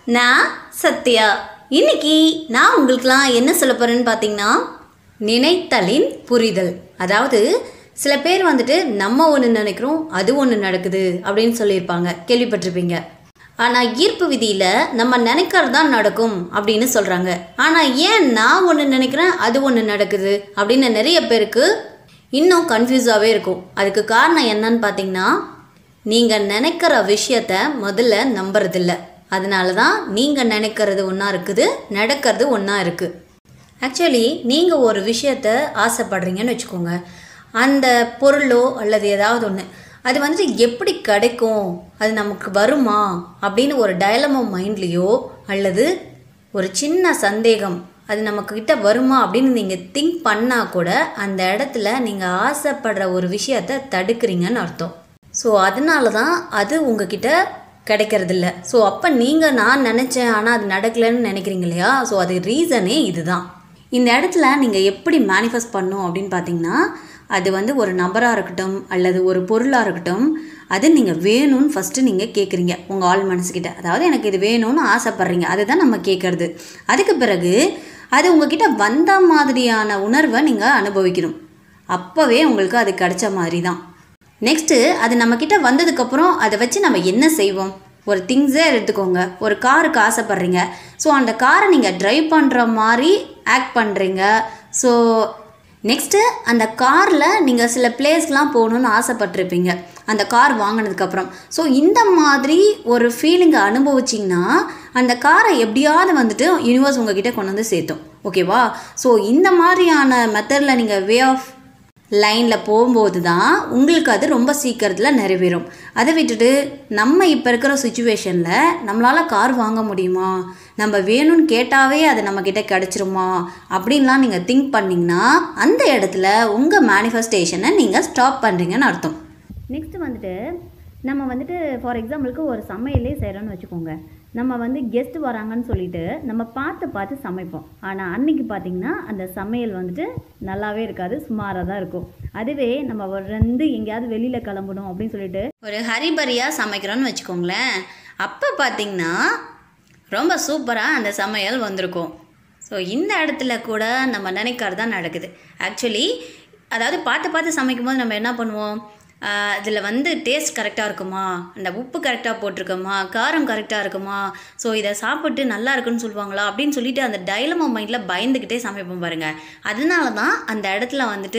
நான் சத்யா இன்னைக்கு நான் உங்களுக்குலாம் என்ன சொல்ல போகிறேன்னு பார்த்தீங்கன்னா நினைத்தலின் புரிதல் அதாவது சில பேர் வந்துட்டு நம்ம ஒன்று நினைக்கிறோம் அது ஒன்று நடக்குது அப்படின்னு சொல்லியிருப்பாங்க கேள்விப்பட்டிருப்பீங்க ஆனால் ஈர்ப்பு விதியில் நம்ம நினைக்கிறது தான் நடக்கும் அப்படின்னு சொல்கிறாங்க ஆனால் ஏன் நான் ஒன்று நினைக்கிறேன் அது ஒன்று நடக்குது அப்படின்னு நிறைய பேருக்கு இன்னும் கன்ஃபியூஸாகவே இருக்கும் அதுக்கு காரணம் என்னன்னு பார்த்தீங்கன்னா நீங்கள் நினைக்கிற விஷயத்த முதல்ல நம்புறதில்ல அதனால தான் நீங்கள் நினைக்கிறது ஒன்றா இருக்குது நடக்கிறது ஒன்றா இருக்குது ஆக்சுவலி நீங்கள் ஒரு விஷயத்த ஆசைப்படுறீங்கன்னு வச்சுக்கோங்க அந்த பொருளோ அல்லது ஏதாவது ஒன்று அது வந்துட்டு எப்படி கிடைக்கும் அது நமக்கு வருமா அப்படின்னு ஒரு டயலமோ மைண்ட்லேயோ அல்லது ஒரு சின்ன சந்தேகம் அது நம்மக்கிட்ட வருமா அப்படின்னு நீங்கள் திங்க் பண்ணால் கூட அந்த இடத்துல நீங்கள் ஆசைப்படுற ஒரு விஷயத்த தடுக்கிறீங்கன்னு அர்த்தம் ஸோ அதனால தான் அது உங்ககிட்ட கிடைக்கிறதில்ல ஸோ அப்போ நீங்கள் நான் நினச்சேன் ஆனால் அது நடக்கலைன்னு நினைக்கிறீங்க இல்லையா ஸோ அது ரீசனே இதுதான் இந்த இடத்துல நீங்கள் எப்படி மேனிஃபெஸ்ட் பண்ணும் அப்படின்னு பார்த்தீங்கன்னா அது வந்து ஒரு நபராக இருக்கட்டும் அல்லது ஒரு பொருளாக இருக்கட்டும் அது நீங்கள் வேணும்னு ஃபஸ்ட்டு நீங்கள் கேட்குறீங்க உங்கள் ஆள் மனசுக்கிட்ட அதாவது எனக்கு இது வேணும்னு ஆசைப்பட்றீங்க அதுதான் நம்ம கேட்குறது அதுக்கு பிறகு அது உங்ககிட்ட வந்த மாதிரியான உணர்வை நீங்கள் அனுபவிக்கணும் அப்போவே உங்களுக்கு அது கிடைச்ச மாதிரி தான் நெக்ஸ்ட்டு அது நம்மக்கிட்ட வந்ததுக்கப்புறம் அதை வச்சு நம்ம என்ன செய்வோம் ஒரு திங்ஸே எடுத்துக்கோங்க ஒரு காருக்கு ஆசைப்பட்றீங்க ஸோ அந்த காரை நீங்கள் ட்ரைவ் பண்ணுற மாதிரி ஆக்ட் பண்ணுறீங்க ஸோ நெக்ஸ்ட்டு அந்த காரில் நீங்கள் சில பிளேஸ்க்கெலாம் போகணுன்னு ஆசைப்பட்டிருப்பீங்க அந்த கார் வாங்கினதுக்கப்புறம் ஸோ இந்த மாதிரி ஒரு ஃபீலிங்கை அனுபவிச்சிங்கன்னா அந்த காரை எப்படியாவது வந்துட்டு யூனிவர்ஸ் உங்ககிட்ட கொண்டு வந்து சேர்த்தோம் ஓகேவா ஸோ இந்த மாதிரியான மெத்தடில் நீங்கள் வே ஆஃப் லைனில் போகும்போது தான் உங்களுக்கு அது ரொம்ப சீக்கிரத்தில் நிறைவேறும் அதை விட்டுட்டு நம்ம இப்போ இருக்கிற சுச்சுவேஷனில் நம்மளால் கார் வாங்க முடியுமா நம்ம வேணும்னு கேட்டாவே அது நம்மக்கிட்ட கிடச்சிருமா அப்படின்லாம் நீங்கள் திங்க் பண்ணிங்கன்னா அந்த இடத்துல உங்கள் மேனிஃபெஸ்டேஷனை நீங்கள் ஸ்டாப் பண்ணுறீங்கன்னு அர்த்தம் நெக்ஸ்ட் வந்துட்டு நம்ம வந்துட்டு ஃபார் எக்ஸாம்பிளுக்கு ஒரு சமையலே செய்கிறோன்னு வச்சுக்கோங்க நம்ம வந்து கெஸ்ட் வராங்கன்னு சொல்லிட்டு நம்ம பார்த்து பார்த்து சமைப்போம் ஆனால் அன்னைக்கு பார்த்தீங்கன்னா அந்த சமையல் வந்துட்டு நல்லாவே இருக்காது சுமாராக தான் இருக்கும் அதுவே நம்ம வந்து எங்கேயாவது வெளியில் கிளம்பணும் அப்படின்னு சொல்லிட்டு ஒரு ஹரிபரியாக சமைக்கிறோன்னு வச்சுக்கோங்களேன் அப்போ பார்த்தீங்கன்னா ரொம்ப சூப்பராக அந்த சமையல் வந்திருக்கும் ஸோ இந்த இடத்துல கூட நம்ம நினைக்கிறது தான் நடக்குது ஆக்சுவலி அதாவது பார்த்து பார்த்து சமைக்கும்போது நம்ம என்ன பண்ணுவோம் இதில் வந்து டேஸ்ட் கரெக்டாக இருக்குமா அந்த உப்பு கரெக்டாக போட்டிருக்கோமா காரம் கரெக்டாக இருக்குமா ஸோ இதை சாப்பிட்டு நல்லா இருக்குன்னு சொல்லுவாங்களா அப்படின்னு சொல்லிட்டு அந்த டைலமோ மைண்டில் பயந்துக்கிட்டே சமைப்போம் பாருங்கள் அதனால தான் அந்த இடத்துல வந்துட்டு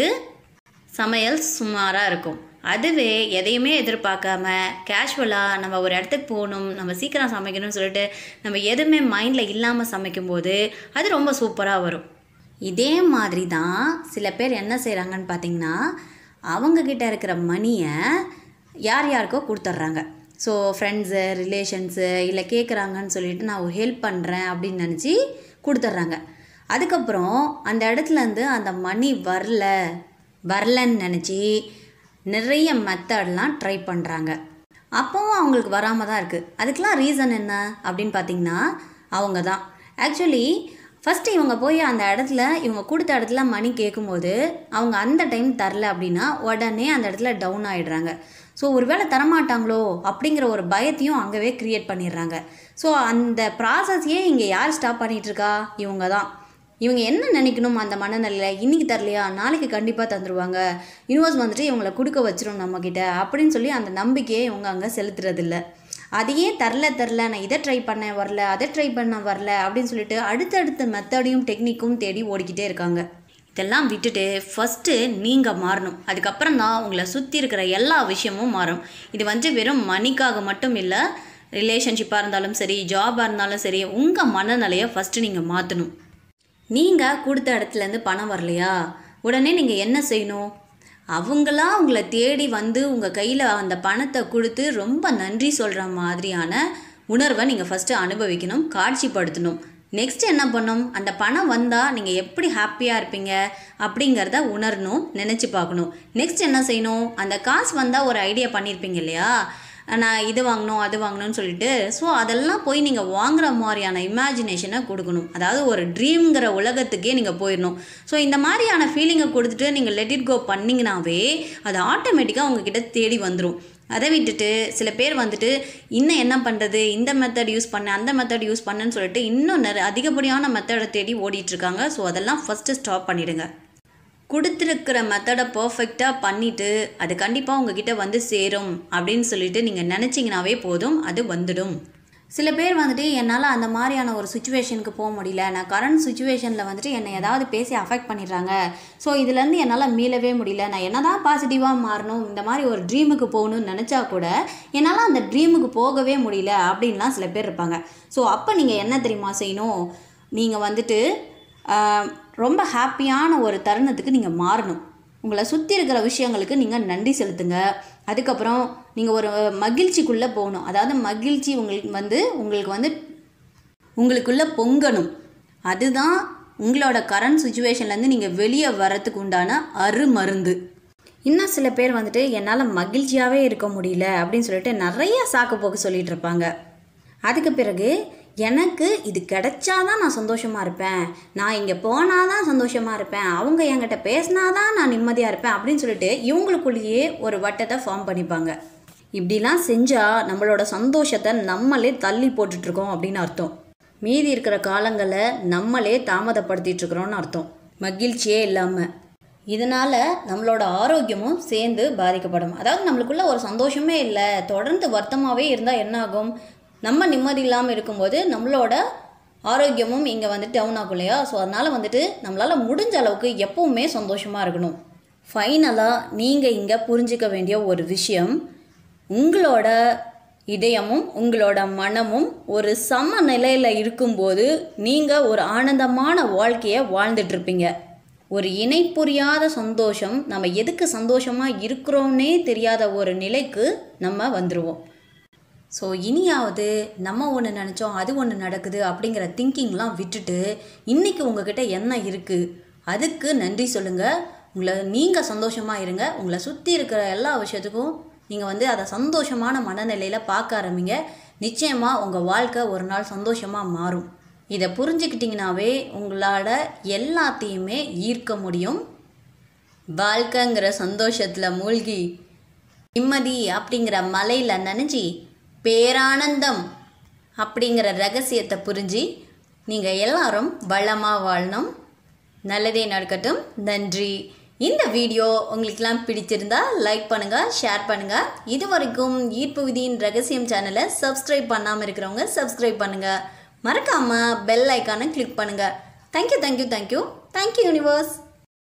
சமையல் சுமாராக இருக்கும் அதுவே எதையுமே எதிர்பார்க்காம கேஷுவலாக நம்ம ஒரு இடத்துக்கு போகணும் நம்ம சீக்கிரம் சமைக்கணும்னு சொல்லிட்டு நம்ம எதுவுமே மைண்டில் இல்லாமல் சமைக்கும்போது அது ரொம்ப சூப்பராக வரும் இதே மாதிரி தான் சில பேர் என்ன செய்கிறாங்கன்னு பார்த்தீங்கன்னா அவங்கக்கிட்ட இருக்கிற மணியை யார் யாருக்கோ கொடுத்துட்றாங்க ஸோ ஃப்ரெண்ட்ஸு ரிலேஷன்ஸு இல்லை கேட்குறாங்கன்னு சொல்லிட்டு நான் ஒரு ஹெல்ப் பண்ணுறேன் அப்படின்னு நினச்சி கொடுத்துட்றாங்க அதுக்கப்புறம் அந்த இடத்துலேருந்து அந்த மணி வரல வரலன்னு நினச்சி நிறைய மெத்தட்லாம் ட்ரை பண்ணுறாங்க அப்போவும் அவங்களுக்கு வராமல் தான் இருக்குது அதுக்கெலாம் ரீசன் என்ன அப்படின்னு பார்த்தீங்கன்னா அவங்க தான் ஆக்சுவலி ஃபஸ்ட்டு இவங்க போய் அந்த இடத்துல இவங்க கொடுத்த இடத்துல மணி கேட்கும்போது அவங்க அந்த டைம் தரல அப்படின்னா உடனே அந்த இடத்துல டவுன் ஆகிடுறாங்க ஸோ ஒருவேளை தரமாட்டாங்களோ அப்படிங்கிற ஒரு பயத்தையும் அங்கவே க்ரியேட் பண்ணிடுறாங்க ஸோ அந்த ப்ராசஸையே இங்கே யார் ஸ்டாப் பண்ணிகிட்ருக்கா இவங்க தான் இவங்க என்ன நினைக்கணும் அந்த மனநிலையில் இன்றைக்கி தரலையா நாளைக்கு கண்டிப்பாக தந்துடுவாங்க யூனிவர்ஸ் வந்துட்டு இவங்களை கொடுக்க வச்சிரும் நம்மக்கிட்ட அப்படின்னு சொல்லி அந்த நம்பிக்கையை இவங்க அங்கே செலுத்துறதில்ல அதையே தரல தரல நான் இதை ட்ரை பண்ணேன் வரல அதை ட்ரை பண்ண வரல அப்படின்னு சொல்லிட்டு அடுத்தடுத்த மெத்தடையும் டெக்னிக்கும் தேடி ஓடிக்கிட்டே இருக்காங்க இதெல்லாம் விட்டுட்டு ஃபஸ்ட்டு நீங்கள் மாறணும் அதுக்கப்புறம் தான் உங்களை சுற்றி இருக்கிற எல்லா விஷயமும் மாறும் இது வந்து வெறும் மணிக்காக மட்டும் இல்லை ரிலேஷன்ஷிப்பாக இருந்தாலும் சரி ஜாபாக இருந்தாலும் சரி உங்கள் மனநிலையை ஃபஸ்ட்டு நீங்கள் மாற்றணும் நீங்கள் கொடுத்த இடத்துலேருந்து பணம் வரலையா உடனே நீங்கள் என்ன செய்யணும் அவங்களா உங்களை தேடி வந்து உங்கள் கையில் அந்த பணத்தை கொடுத்து ரொம்ப நன்றி சொல்கிற மாதிரியான உணர்வை நீங்கள் ஃபஸ்ட்டு அனுபவிக்கணும் காட்சிப்படுத்தணும் நெக்ஸ்ட் என்ன பண்ணும் அந்த பணம் வந்தால் நீங்கள் எப்படி ஹாப்பியாக இருப்பீங்க அப்படிங்கிறத உணரணும் நினச்சி பார்க்கணும் நெக்ஸ்ட் என்ன செய்யணும் அந்த காசு வந்தால் ஒரு ஐடியா பண்ணியிருப்பீங்க இல்லையா நான் இது வாங்கணும் அது வாங்கணும்னு சொல்லிட்டு ஸோ அதெல்லாம் போய் நீங்கள் வாங்குற மாதிரியான இமேஜினேஷனை கொடுக்கணும் அதாவது ஒரு ட்ரீம்ங்கிற உலகத்துக்கே நீங்கள் போயிடணும் ஸோ இந்த மாதிரியான ஃபீலிங்கை கொடுத்துட்டு நீங்கள் லெட் இட் கோ பண்ணிங்கனாவே அது ஆட்டோமேட்டிக்காக உங்ககிட்ட தேடி வந்துடும் அதை விட்டுட்டு சில பேர் வந்துட்டு இன்னும் என்ன பண்ணுறது இந்த மெத்தட் யூஸ் பண்ண அந்த மெத்தட் யூஸ் பண்ணேன்னு சொல்லிட்டு இன்னும் நிறைய அதிகப்படியான மெத்தடை தேடி ஓடிட்டுருக்காங்க ஸோ அதெல்லாம் ஃபஸ்ட்டு ஸ்டாப் பண்ணிடுங்க கொடுத்துருக்கிற மெத்தடை பர்ஃபெக்டாக பண்ணிவிட்டு அது கண்டிப்பாக உங்ககிட்ட வந்து சேரும் அப்படின்னு சொல்லிட்டு நீங்கள் நினச்சிங்கனாவே போதும் அது வந்துடும் சில பேர் வந்துட்டு என்னால் அந்த மாதிரியான ஒரு சுச்சுவேஷனுக்கு போக முடியல நான் கரண்ட் சுச்சுவேஷனில் வந்துட்டு என்னை ஏதாவது பேசி அஃபெக்ட் பண்ணிடுறாங்க ஸோ இதுலேருந்து என்னால் மீளவே முடியல நான் என்ன தான் பாசிட்டிவாக மாறணும் இந்த மாதிரி ஒரு ட்ரீமுக்கு போகணும்னு நினச்சா கூட என்னால் அந்த ட்ரீமுக்கு போகவே முடியல அப்படின்லாம் சில பேர் இருப்பாங்க ஸோ அப்போ நீங்கள் என்ன தெரியுமா செய்யணும் நீங்கள் வந்துட்டு ஆஹ், ரொம்ப ஹாப்பியான ஒரு தருணத்துக்கு நீங்கள் மாறணும் உங்களை சுற்றி இருக்கிற விஷயங்களுக்கு நீங்கள் நன்றி செலுத்துங்க அதுக்கப்புறம் நீங்கள் ஒரு மகிழ்ச்சிக்குள்ளே போகணும் அதாவது மகிழ்ச்சி உங்களுக்கு வந்து உங்களுக்கு வந்து உங்களுக்குள்ளே பொங்கணும் அதுதான் உங்களோட கரண்ட் சுச்சுவேஷன்லேருந்து நீங்கள் வெளியே வரத்துக்கு உண்டான அருமருந்து இன்னும் சில பேர் வந்துட்டு என்னால் மகிழ்ச்சியாகவே இருக்க முடியல அப்படின்னு சொல்லிட்டு நிறைய சாக்கு போக்கு சொல்லிட்டு இருப்பாங்க அதுக்கு பிறகு எனக்கு இது கிடைச்சாதான் நான் சந்தோஷமாக இருப்பேன் நான் இங்கே போனால் தான் சந்தோஷமாக இருப்பேன் அவங்க என்கிட்ட பேசினாதான் நான் நிம்மதியாக இருப்பேன் அப்படின்னு சொல்லிட்டு இவங்களுக்குள்ளேயே ஒரு வட்டத்தை ஃபார்ம் பண்ணிப்பாங்க இப்படிலாம் செஞ்சால் நம்மளோட சந்தோஷத்தை நம்மளே தள்ளி போட்டுட்ருக்கோம் அப்படின்னு அர்த்தம் மீதி இருக்கிற காலங்களை நம்மளே தாமதப்படுத்திட்டு இருக்கிறோம்னு அர்த்தம் மகிழ்ச்சியே இல்லாமல் இதனால் நம்மளோட ஆரோக்கியமும் சேர்ந்து பாதிக்கப்படும் அதாவது நம்மளுக்குள்ள ஒரு சந்தோஷமே இல்லை தொடர்ந்து வருத்தமாகவே இருந்தால் என்ன ஆகும் நம்ம நிம்மதி இல்லாமல் இருக்கும்போது நம்மளோட ஆரோக்கியமும் இங்கே வந்து டவுன் ஆகும் இல்லையா ஸோ அதனால் வந்துட்டு நம்மளால் முடிஞ்ச அளவுக்கு எப்பவுமே சந்தோஷமாக இருக்கணும் ஃபைனலாக நீங்கள் இங்கே புரிஞ்சிக்க வேண்டிய ஒரு விஷயம் உங்களோட இதயமும் உங்களோட மனமும் ஒரு சம நிலையில் இருக்கும்போது நீங்கள் ஒரு ஆனந்தமான வாழ்க்கையை வாழ்ந்துட்டுருப்பீங்க ஒரு இணை புரியாத சந்தோஷம் நம்ம எதுக்கு சந்தோஷமாக இருக்கிறோன்னே தெரியாத ஒரு நிலைக்கு நம்ம வந்துடுவோம் ஸோ இனியாவது நம்ம ஒன்று நினச்சோம் அது ஒன்று நடக்குது அப்படிங்கிற திங்கிங்லாம் விட்டுட்டு இன்றைக்கி உங்ககிட்ட என்ன இருக்குது அதுக்கு நன்றி சொல்லுங்கள் உங்களை நீங்கள் சந்தோஷமாக இருங்க உங்களை சுற்றி இருக்கிற எல்லா விஷயத்துக்கும் நீங்கள் வந்து அதை சந்தோஷமான மனநிலையில் பார்க்க ஆரம்பிங்க நிச்சயமாக உங்கள் வாழ்க்கை ஒரு நாள் சந்தோஷமாக மாறும் இதை புரிஞ்சுக்கிட்டிங்கனாவே உங்களால் எல்லாத்தையுமே ஈர்க்க முடியும் வாழ்க்கைங்கிற சந்தோஷத்தில் மூழ்கி நிம்மதி அப்படிங்கிற மலையில் நனைஞ்சி பேரானந்தம் அப்படிங்கிற ரகசியத்தை புரிஞ்சு நீங்கள் எல்லாரும் வளமாக வாழணும் நல்லதே நடக்கட்டும் நன்றி இந்த வீடியோ உங்களுக்கெல்லாம் பிடிச்சிருந்தா லைக் பண்ணுங்கள் ஷேர் பண்ணுங்கள் இது வரைக்கும் ஈர்ப்பு விதியின் ரகசியம் சேனலை சப்ஸ்கிரைப் பண்ணாமல் இருக்கிறவங்க சப்ஸ்கிரைப் பண்ணுங்கள் மறக்காமல் பெல் ஐக்கானை கிளிக் பண்ணுங்கள் thank you thank you thank you thank you universe